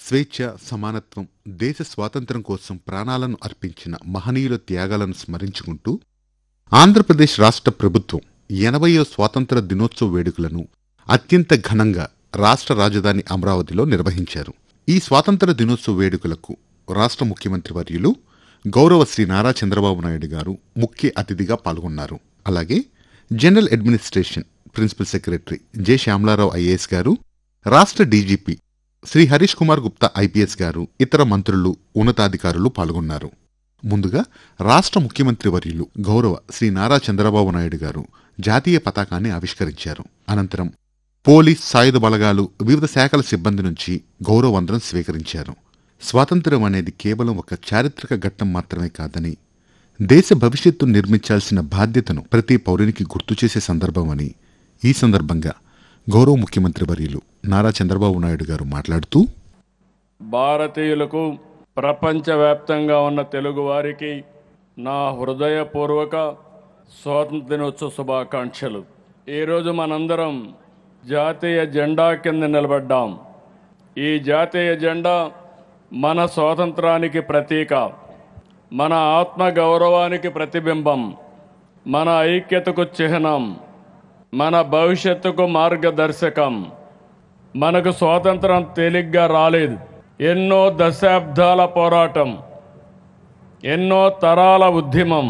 స్వేచ్ఛ సమానత్వం దేశ స్వాతంత్ర్యం కోసం ప్రాణాలను అర్పించిన మహనీయుల త్యాగాలను స్మరించుకుంటూ ఆంధ్రప్రదేశ్ రాష్ట్ర ప్రభుత్వం ఎనభయో స్వాతంత్ర దినోత్సవ వేడుకలను అత్యంత ఘనంగా రాష్ట్ర రాజధాని అమరావతిలో నిర్వహించారు ఈ స్వాతంత్ర దినోత్సవ వేడుకలకు రాష్ట్ర ముఖ్యమంత్రి వర్యులు గౌరవ శ్రీ నారా చంద్రబాబు నాయుడు గారు ముఖ్య అతిథిగా పాల్గొన్నారు అలాగే general administration principal secretary J Shyamala Rao IAS garu రాష్ట్ర డీజీపీ శ్రీ హరీష్ కుమార్ గుప్తా ఐపీఎస్ గారు ఇతర మంత్రులు ఉన్నతాధికారులు పాల్గొన్నారు ముందుగా రాష్ట్ర ముఖ్యమంత్రి వర్యులు గౌరవ శ్రీ నారా చంద్రబాబు నాయుడు గారు జాతీయ పతాకాన్ని ఆవిష్కరించారు అనంతరం పోలీస్ సాయుధ బలగాలు వివిధ శాఖల సిబ్బంది నుంచి గౌరవ వందనం స్వీకరించారు స్వాతంత్ర్యం అనేది కేవలం ఒక చారిత్రక ఘట్టం మాత్రమే కాదని దేశ భవిష్యత్తు నిర్మించాల్సిన బాధ్యతను ప్రతి పౌరునికి గుర్తు చేసే సందర్భమని ఈ సందర్భంగా గౌరవ ముఖ్యమంత్రి వర్యులు నారా చంద్రబాబు నాయుడు గారు మాట్లాడుతూ భారతీయులకు ప్రపంచవ్యాప్తంగా ఉన్న తెలుగు వారికి నా హృదయపూర్వక స్వాతంత్ర దినోత్సవ శుభాకాంక్షలు ఈరోజు మనందరం జాతీయ జెండా కింద నిలబడ్డాం ఈ జాతీయ జెండా మన స్వాతంత్రానికి ప్రతీక మన ఆత్మ గౌరవానికి ప్రతిబింబం మన ఐక్యతకు చిహ్నం మన భవిష్యత్తుకు మార్గదర్శకం మనకు స్వాతంత్రం తేలిగ్గా రాలేదు ఎన్నో దశాబ్దాల పోరాటం ఎన్నో తరాల ఉద్యమం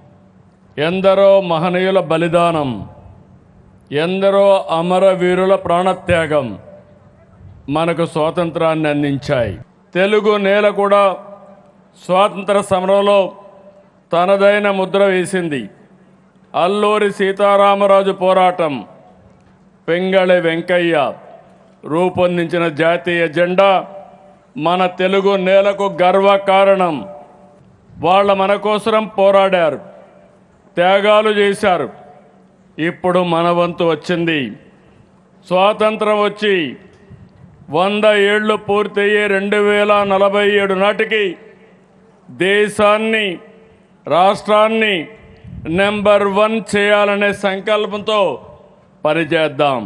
ఎందరో మహనీయుల బలిదానం ఎందరో అమరవీరుల ప్రాణత్యాగం మనకు స్వాతంత్రాన్ని అందించాయి తెలుగు నేల కూడా స్వాతంత్ర సమరంలో తనదైన ముద్ర వేసింది అల్లూరి సీతారామరాజు పోరాటం పెంగళి వెంకయ్య రూపొందించిన జాతీయ జెండా మన తెలుగు నేలకు గర్వకారణం వాళ్ళ మన కోసరం పోరాడారు త్యాగాలు చేశారు ఇప్పుడు మన వంతు వచ్చింది స్వాతంత్రం వచ్చి వంద ఏళ్లు పూర్తయ్యే రెండు వేల నలభై ఏడు నాటికి దేశాన్ని రాష్ట్రాన్ని నెంబర్ వన్ చేయాలనే సంకల్పంతో పనిచేద్దాం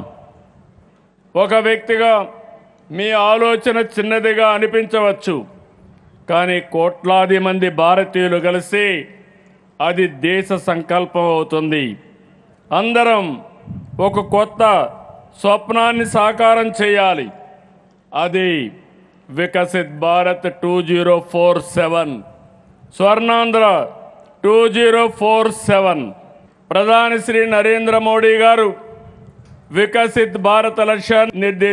ఒక వ్యక్తిగా మీ ఆలోచన చిన్నదిగా అనిపించవచ్చు కానీ కోట్లాది మంది భారతీయులు కలిసి అది దేశ సంకల్పం అవుతుంది అందరం ఒక కొత్త స్వప్నాన్ని సాకారం చేయాలి అది Viksit Bharat two zero four seven Swarnandhra two zero four seven ప్రధాని శ్రీ నరేంద్ర మోడీ గారు వికసిత్ భారత లక్ష్యాన్ని నిర్దేశించారు